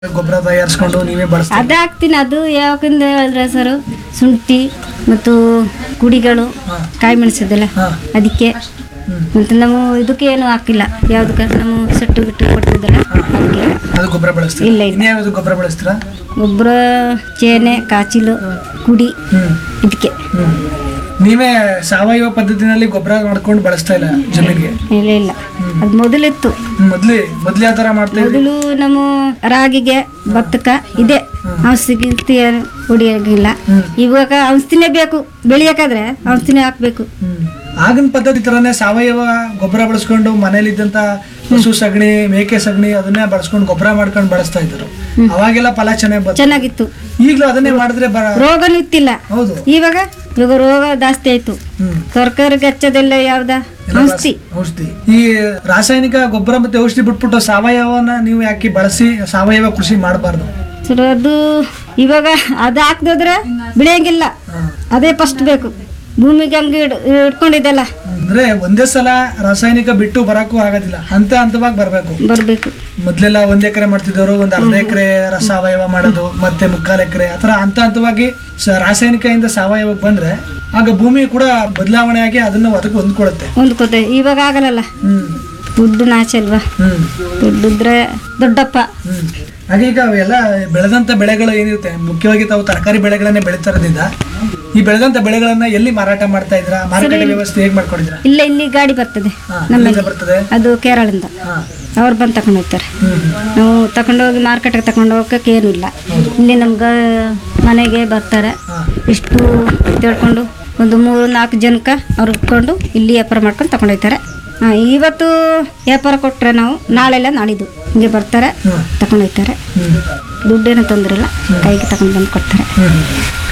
ಗೊಬ್ಬರ ತಯಾರಿಸ್ಕೊಂಡು ನೀವೇ ಬಳಸ್ತೀರಿ ಅದೇ ಹಾಕ್ತೀನಿ ಅದು ಯಾಕಂದ್ರೆ ಹೇಳಿದ್ರೆ ಸರ್ ಶುಂಠಿ ಮತ್ತು ಕುಡಿಗಳು ಕಾಯಿ ಮೆಣಸಿದಲ್ಲ ಹಾ. ಅದಕ್ಕೆ ಮತ್ತು ನಾವು ಇದಕ್ಕೆ ಏನು ಹಾಕಿಲ್ಲ ಯಾವುದಕ್ಕೆ ನಾವು ಸೆಟ್ಟು ಗಿಟ್ಟು ಕೊಟ್ಟಿದ್ದಲ್ಲ ಅದಕ್ಕೆ ಅದು ಗೊಬ್ಬರ ಬಳಸ್ತೀರಾ ಇಲ್ಲ, ಇಲ್ಲ. ಇನ್ಯಾವ್ದು ಗೊಬ್ಬರ ಬಳಸ್ತೀರಾ ಗೊಬ್ಬರ ಚೇನೆ ಕಾಚಿಲು ಕುಡಿ ಹ್ಮ್ ಇದಕ್ಕೆ ಹ್ಮ್ ನೀವೇ ಸಾವಯವ ಪದ್ಧತಿನಲ್ಲಿ ಗೊಬ್ಬರ ಮಾಡ್ಕೊಂಡು ಬಳಸ್ತಾ ಇಲ್ಲ ಜಮೀನಿಗೆ ಇಲ್ಲ ಇಲ್ಲ ಅದು ಮೊದಲಿತ್ತು ಮೊದ್ಲಿ ಮೊದ್ಲು ಯಾವ ತರ ಮಾಡ್ತಾ ಇದ್ರಿ ಮೊದಲು ನಮ್ಮ ರಾಗಿಗೆ ಭತ್ತಕ್ಕೆ ಇದೆ ಔಷಧಿ ಹೊಡಿಯೋಂಗಿಲ್ಲ ಇವಾಗ ಔಷಧಿನೇ ಬೇಕು ಬೆಳೆಯೋಕಾದ್ರೆ ಔಷಧಿನೇ ಹಾಕ್ಬೇಕು ಹ್ಮ್ ಆಗಿನ ಪದ್ಧತಿ ತರನೇ ಸಾವಯವ ಗೊಬ್ಬರ ಬಳಸ್ಕೊಂಡು ಮನೇಲಿದ್ದಂತ ಹಸು ಸಗಣಿ ಮೇಕೆ ಸಗಣಿ ಅದನ್ನೇ ಬಳಸ್ಕೊಂಡು ಗೊಬ್ಬರ ಮಾಡ್ಕೊಂಡು ಬಳಸ್ತಾ ಇದ್ರು ಅವಾಗೆಲ್ಲ ಫಲ ಚೆನ್ನಾಗಿ ಬಂತು ಚೆನ್ನಾಗಿತ್ತು ಈಗಲೂ ಅದನ್ನೇ ಮಾಡಿದ್ರೆ ಬರ ರೋಗನೂ ಇತ್ತಿಲ್ಲ ಹೌದು ಇವಾಗ ಇವಾಗ ರೋಗ ಜಾಸ್ತಿ ಆಯ್ತು ಹ್ಮ್ ತರಕಾರಿಗೆ ಹಚ್ಚೋದೆಲ್ಲ ಯಾವ್ದ ಎಲ್ಲ ಔಷಧಿ ಔಷಧಿ ಈ ರಾಸಾಯನಿಕ ಗೊಬ್ಬರ ಮತ್ತೆ ಔಷಧಿ ಬಿಟ್ಬಿಟ್ಟು ಸಾವಯವನ ನೀವು ಯಾಕೆ ಬಳಸಿ ಸಾವಯವ ಕೃಷಿ ಮಾಡಬಾರ್ದು ಸರ್ ಅದು ಇವಾಗ ಅದು ಹಾಕ್ದೋದ್ರೆ ಬೆಳೆಯಂಗಿಲ್ಲ ಅದೇ ಫಸ್ಟ್ ಬೇಕು ಭೂಮಿಗೆ ಹಂಗೆ ಇಡ್ ಇಟ್ಕೊಂಡಿದ್ದಲ್ಲ ಅಂದ್ರೆ ಒಂದೇ ಸಲ ರಾಸಾಯನಿಕ ಬಿಟ್ಟು ಬರಕ್ಕೂ ಆಗೋದಿಲ್ಲ ಹಂತ ಹಂತವಾಗಿ ಬರಬೇಕು ಬರಬೇಕು ಮೊದ್ಲೆಲ್ಲ ಒಂದ್ ಎಕರೆ ಮಾಡ್ತಿದ್ದವರು ಒಂದ್ ಅರ್ಧ ಎಕರೆ ಸಾವಯವ ಮಾಡೋದು ಮತ್ತೆ ಮುಕ್ಕಾಲ್ ಎಕರೆ ಆತರ ಹಂತ ಹಂತವಾಗಿ ಸ- ರಾಸಾಯನಿಕದಿಂದ ಸಾವಯವಕ್ಕೆ ಬಂದ್ರೆ ಆಗ ಭೂಮಿ ಕೂಡ ಬದಲಾವಣೆ ಆಗಿ ಅದನ್ನ ಅದಕ್ಕೆ ಹೊಂದ್ಕೊಳುತ್ತೆ ಹೊಂದ್ಕೋತೆ ಇವಾಗ ಆಗಲ್ಲಲ್ಲ ಹ್ಮ್ ದುಡ್ಡು ನಾಚ ಅಲ್ವಾ ಹ್ಮ್ ದುಡ್ಡಿದ್ರೆ ದೊಡ್ಡಪ್ಪ ಹ್ಮ್ ಹಾಗೆ ಈಗ ಅವೆಲ್ಲ ಬೆಳೆದಂತ ಬೆಳೆಗಳು ಏನಿರುತ್ತೆ ಮುಖ್ಯವಾಗಿ ತಾವು ತರಕಾರಿ ಬೆಳೆಗಳನ್ನೇ ಬೆಳೀತಾ ಇರೋದ್ರಿಂದ ಈ ಬೆಳೆದಂತ ಬೆಳೆಗಳನ್ನ ಎಲ್ಲಿ ಮಾರಾಟ ಮಾಡ್ತಾ ಇದ್ರ ಮಾರುಕಟ್ಟೆ ವ್ಯವಸ್ಥೆ ಹೇಗ್ ಮಾಡ್ಕೊಂಡಿದ್ರ ಇಲ್ಲ ಇಲ್ಲಿ ಗಾಡಿ ಬರ್ತದೆ ಹಾ, ನಮ್ಮಲ್ಲಿ ಎಲ್ಲಿಂದ ಬರ್ತದೆ ಅದು ಕೇರಳದಿಂದ ಹಾ ಅವ್ರು ಬಂದು ತಗೊಂಡು ಹೋಗ್ತಾರೆ ಹ್ಮ್ ನಾವು ತಗೊಂಡೋಗಿ ಮಾರ್ಕೆಟ್ಗೆ ತಗೊಂಡು ಹೋಗಕ್ಕೆ ಏನೂ ಇಲ್ಲ ಇಲ್ಲಿ ನಮ್ಗೆ ಮನೆಗೆ ಬರ್ತಾರೆ ಹಾ ಇಷ್ಟು ತಿಳ್ಕೊಂಡು ಒಂದು ಮೂರು ನಾಲ್ಕು ಜನಕ್ಕೆ ಅವ್ರು ಇಟ್ಕೊಂಡು ಇಲ್ಲಿ ವ್ಯಾಪಾರ ಮಾಡ್ಕೊಂಡು ತಗೊಂಡು ಹೋಗ್ತಾರೆ ಹಾಂ ಇವತ್ತು ವ್ಯಾಪಾರ ಕೊಟ್ಟರೆ ನಾವು ನಾಳೆಲ್ಲ ನಾಳಿದ್ದು ಹಿಂಗೆ ಬರ್ತಾರೆ ಹ್ಮ್. ತಗೊಂಡು ಹೋಗ್ತಾರೆ ಹ್ಮ್ ದುಡ್ಡೇನು ತೊಂದರೆ ಇಲ್ಲ ಕೈಗೆ ತಗೊಂಡು ಬಂದು ಕೊಡ್ತಾರೆ ಹ್ಮ್.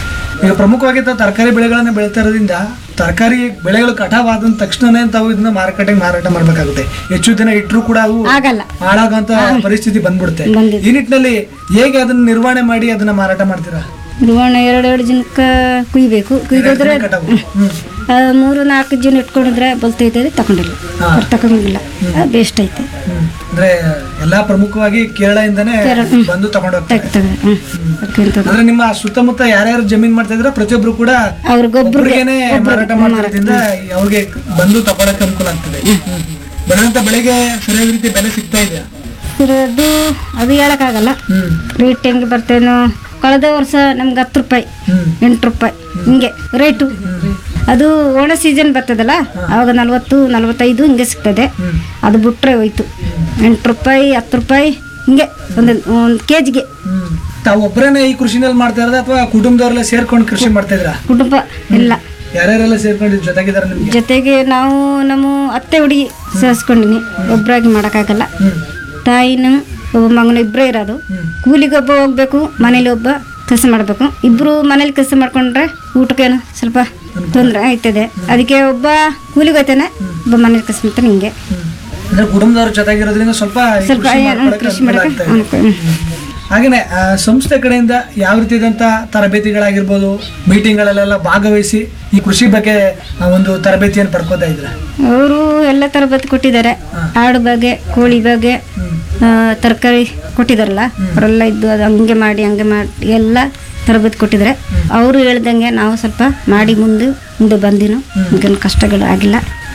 ಈಗ ಪ್ರಮುಖವಾಗಿ ತಾವು ತರಕಾರಿ ಬೆಳೆಗಳನ್ನ ಬೆಳೀತಾ ಇರೋದ್ರಿಂದ ತರಕಾರಿ ಬೆಳೆಗಳು ಕಟಾವಾದ ತಕ್ಷಣನೇ ತಾವು ಇದನ್ನ ಮಾರುಕಟ್ಟೆಗೆ ಮಾರಾಟ ಮಾಡ್ಬೇಕಾಗುತ್ತೆ ಹೆಚ್ಚು ದಿನ ಇಟ್ಟರು ಕೂಡ ಅವು ಆಗಲ್ಲ ಹಾಳಾಗುವಂತ ಪರಿಸ್ಥಿತಿ ಬಂದ್ಬಿಡುತ್ತೆ ಬಂದಿದೆ. ಈ ನಿಟ್ಟಿನಲ್ಲಿ ಹೇಗೆ ಅದನ್ನ ನಿರ್ವಹಣೆ ಮಾಡಿ ಅದನ್ನ ಮಾರಾಟ ಮಾಡ್ತೀರಾ ನಿರ್ವಹಣೆ ಎರಡು ಎರಡು ಜನಕ್ಕೆ ಕುಯ್ಬೇಕು ಕುಯ್ದೋದ್ರೆ ಕಟಾವು ಹ್ಮ್ ಆ, ಮೂರು ನಾಲ್ಕು ಜನ ಇಟ್ಕೊಂಡಿದ್ರೆ ಬಲ್ತೈತದೆ ತಗೊಂಡಿಲ್ಲ ಹಾ. ಅವ್ರು ತಗೊಂಡಿಲ್ಲ ಬೇಸ್ಟ್ ಐತೆ ಹ್ಮ್. ಅಂದ್ರೆ ಎಲ್ಲಾ ಪ್ರಮುಖವಾಗಿ ಕೇರಳದಿಂದನೇ ಕೇರಳ, ಹ್ಮ್. ಬಂದು ತಗೊಂಡು ಹೋಗ್ತಾರೆ ತಗ ತಗ ಹ್ಞೂ ಅದಕ್ಕಿಂತ ಅಂದ್ರೆ ನಿಮ್ಮ ಸುತ್ತಮುತ್ತ ಯಾರ್ಯಾರು ಜಮೀನ್ ಮಾಡ್ತಾ ಇದ್ರ ಪ್ರತಿಯೊಬ್ರು ಕೂಡ ಅವ್ರ ಗೊಬ್ಬರಿಗೆ ಒಬ್ರಿಗೇನೆ ಮಾರಾಟ ಮಾಡೋದ್ರಿಂದ ಅವ್ರಿಗೆ ಬಂದು ತಗೊಳಕ್ಕೆ ಅನುಕೂಲ ಆಗ್ತದೆ ಬೆಳೆದಂತ ಬೆಳೆಗೆ ಸರಿಯಾದ ರೀತಿ ಬೆಲೆ ಸಿಗ್ತಾ ಇದೆಯಾ ಸರ್ ಅದು ಅದು ಹೇಳೋಕ್ಕಾಗಲ್ಲ ಹ್ಮ್ ರೇಟ್ ಹೆಂಗೆ ಬರ್ತೇನೋ ಕಳೆದ ವರ್ಷ ನಮ್ಗೆ ಹತ್ತು ರೂಪಾಯಿ ಹ್ಮ್ ಎಂಟು ರೂಪಾಯಿ ಹಿಂಗೆ ರೇಟು ಅದು ಒಣ ಸೀಸನ್ ಬರ್ತದಲ್ಲ ಆವಾಗ ನಲ್ವತ್ತು ನಲ್ವತ್ತೈದು ಹಿಂಗೆ ಸಿಗ್ತದೆ ಹ್ಮ್ ಅದು ಬಿಟ್ರೆ ಹೋಯ್ತು ಎಂಟು ರೂಪಾಯಿ ಹತ್ತು ರೂಪಾಯಿ ಹಿಂಗೆ ಒಂದು ಒಂದು ಕೆ ಜಿಗೆ ಹ್ಮ್ ತಾವು ಒಬ್ಬರೇನೆ ಈ ಕೃಷಿನಲ್ಲಿ ಮಾಡ್ತಾ ಇರೋದ ಅಥವಾ ಕುಟುಂಬದವರೆಲ್ಲ ಸೇರ್ಕೊಂಡು ಕೃಷಿ ಮಾಡ್ತಾ ಇದ್ರ ಕುಟುಂಬ ಎಲ್ಲ ಯಾರ್ಯಾರೆಲ್ಲ ಸೇರ್ಕೊಂಡು ಜೊತೆಗಿದಾರ ನಿಮ್ಗೆ ಜೊತೆಗೆ ನಾವು ನಮ್ಮ ಅತ್ತೆ ಹುಡುಗಿ ಸೇರಿಸ್ಕೊಂಡಿನಿ ಒಬ್ಬರಾಗಿ ಮಾಡೋಕ್ಕಾಗಲ್ಲ ಹ್ಮ್ ತಾಯಿನೂ ಒಬ್ಬ ಮಗನು ಇಬ್ಬರೇ ಇರೋದು ಹ್ಮ್ ಕೂಲಿಗೆ ಒಬ್ಬ ಹೋಗ್ಬೇಕು ಮನೇಲಿ ಒಬ್ಬ ಕೆಲಸ ಮಾಡಬೇಕು ಇಬ್ಬರು ಮನೇಲಿ ಕೆಲಸ ಮಾಡ್ಕೊಂಡ್ರೆ ಊಟಕ್ಕೇನು ಸ್ವಲ್ಪ ತೊಂದರೆ ಆಯ್ತದೆ ಅದಕ್ಕೆ ಒಬ್ಬ ಕೂಲಿಗೆ ಹೋಗ್ತಾನೆ ಒಬ್ಬ ಮನೇಲಿ ಕೆಲಸ ಮಾಡ್ತಾನೆ ಹಿಂಗೆ ಹ್ಮ್ ಅಂದ್ರೆ ಕುಟುಂಬದವ್ರ ಜೊತೆಗಿರೋದ್ರಿಂದ ಸ್ವಲ್ಪ ಈ ಸ್ವಲ್ಪ ಕೃಷಿ ಏನು ಮಾಡ್ಕೊಳಕ್ಕೆ ಕೃಷಿ ಅನುಕೂಲ ಮಾಡೋಕೆ ಆಗ್ತಾ ಇದೆ. ಹಾಗೇನೆ ಆ, ಸಂಸ್ಥೆ ಕಡೆಯಿಂದ ಯಾವ ರೀತಿಯಾದಂಥ ತರಬೇತಿಗಳಾಗಿರ್ಬೋದು ಮೀಟಿಂಗ್ಗಳಲ್ಲೆಲ್ಲ ಭಾಗವಹಿಸಿ ಈ ಕೃಷಿ ಬಗ್ಗೆ ಆ, ಒಂದು ತರಬೇತಿಯನ್ನು ಪಡ್ಕೋತಾ ಇದ್ರ ಅವರು ಎಲ್ಲ ತರಬೇತಿ ಕೊಟ್ಟಿದ್ದಾರೆ ಆಡು ಬಗ್ಗೆ ಕೋಳಿ ಬಗ್ಗೆ ತರಕಾರಿ ಕೊಟ್ಟಿದ್ದಾರಲ್ಲ ಅವರೆಲ್ಲ ಇದ್ದು ಅದು ಹಂಗೆ ಮಾಡಿ ಹಂಗೆ ಮಾಡಿ ಎಲ್ಲ ತರಬೇತಿ ಕೊಟ್ಟಿದ್ದಾರೆ ಅವರು ಹೇಳ್ದಂಗೆ ನಾವು ಸ್ವಲ್ಪ ಮಾಡಿ ಮುಂದೆ ಮುಂದೆ ಬಂದಿನು ಈಗೇನು ಕಷ್ಟಗಳು ಆಗಿಲ್ಲ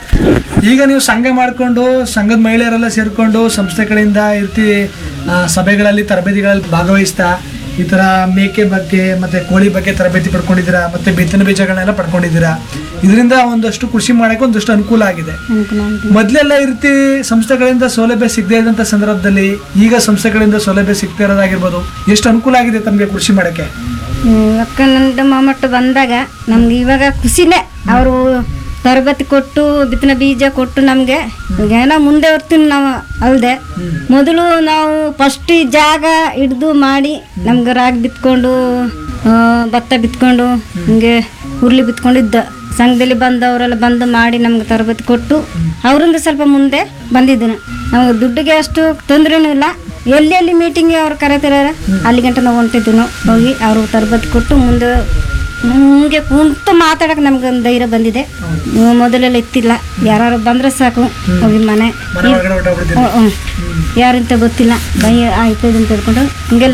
ಈಗ ನೀವು ಸಂಘ ಮಾಡಿಕೊಂಡು ಸಂಘದ ಮಹಿಳೆಯರೆಲ್ಲ ಸೇರ್ಕೊಂಡು ಸಂಸ್ಥೆ ಕಡೆಯಿಂದ ಇರ್ತಿ ಆ, ಸಭೆಗಳಲ್ಲಿ ತರಬೇತಿಗಳಲ್ಲಿ ಭಾಗವಹಿಸ್ತಾ ಈ ತರ ಮೇಕೆ ಬಗ್ಗೆ ಮತ್ತೆ ಕೋಳಿ ಬಗ್ಗೆ ತರಬೇತಿ ಪಡ್ಕೊಂಡಿದ್ದೀರಾ ಮತ್ತೆ ಬಿತ್ತನೆ ಬೀಜಗಳನ್ನೆಲ್ಲ ಪಡ್ಕೊಂಡಿದ್ದೀರಾ ಇದರಿಂದ ಒಂದಷ್ಟು ಕೃಷಿ ಮಾಡಕ್ಕೆ ಒಂದಷ್ಟು ಅನುಕೂಲ ಆಗಿದೆ ಅನುಕೂಲ ಆಗಿದೆ. ಮೊದಲೆಲ್ಲ ಈ ರೀತಿ ಸಂಸ್ಥೆಗಳಿಂದ ಸೌಲಭ್ಯ ಸಿಗದೇ ಇದ್ದಂಥ ಸಂದರ್ಭದಲ್ಲಿ ಈಗ ಸಂಸ್ಥೆಗಳಿಂದ ಸೌಲಭ್ಯ ಸಿಗ್ತಾ ಇರೋದಾಗಿರ್ಬೋದು ಎಷ್ಟು ಅನುಕೂಲ ಆಗಿದೆ ತಮಗೆ ಕೃಷಿ ಮಾಡಕ್ಕೆ ಹ್ಮ್, ಅಕ್ಕ ನಂದು ಮೊಮ್ಮಟ್ಟು ಬಂದಾಗ ನಮ್ಗೆ ಇವಾಗ ಖುಷಿನೇ ಅವರು ತರಬೇತಿ ಕೊಟ್ಟು ಬಿತ್ತನೆ ಬೀಜ ಕೊಟ್ಟು ನಮಗೆ ಏನೋ ಮುಂದೆ ಬರ್ತೀನಿ ನಾವು ಅಲ್ಲದೆ ಮೊದಲು ನಾವು ಫಸ್ಟ್ ಜಾಗ ಹಿಡ್ದು ಮಾಡಿ ನಮ್ಗೆ ರಾಗಿ ಬಿತ್ಕೊಂಡು ಆ, ಭತ್ತ ಬಿತ್ಕೊಂಡು ಹಿಂಗೆ ಹುರ್ಲಿ ಬಿತ್ಕೊಂಡಿದ್ದ ಸಂಘದಲ್ಲಿ ಬಂದವರೆಲ್ಲ ಬಂದು ಮಾಡಿ ನಮ್ಗೆ ತರಬೇತಿ ಕೊಟ್ಟು ಅವರಿಂದ ಸ್ವಲ್ಪ ಮುಂದೆ ಬಂದಿದ್ದೀನಿ ನಾವು ದುಡ್ಡಿಗೆ ಅಷ್ಟು ತೊಂದರೆನೂ ಇಲ್ಲ ಎಲ್ಲಿ ಎಲ್ಲಿ ಮೀಟಿಂಗ್ ಅವ್ರು ಕರೆತಿರ ಅಲ್ಲಿ ಗಂಟ ನಾವು ಹೊಂಟಿದ್ವಿ ನಾವು ಹೋಗಿ ಅವರು ತರಬೇತಿ ಕೊಟ್ಟು ಮುಂದೆ ನಮಗೆ ಕುಂತು ಮಾತಾಡಕ್ಕೆ ನಮ್ಗೆ ಒಂದು ಧೈರ್ಯ ಬಂದಿದೆ ಹ್ಮ್, ಮೊದಲೆಲ್ಲ ಎತ್ತಿಲ್ಲ ಯಾರು ಬಂದ್ರೆ ಸಾಕು ಹೋಗಿ ಮನೆ ಮನೆ ಒಳಗಡೆ ಹೊಟ್ಟೋಗ್ಬಿಡ್ತೀನಿ ಹ್ಮ್, ಹ್ಮ್. ಯಾರಂತ ಗೊತ್ತಿಲ್ಲ ಭಯ ಆಯ್ತದೆ ಅಂತ ಹೇಳ್ಕೊಂಡು ಹಿಂಗೆಲ್ಲ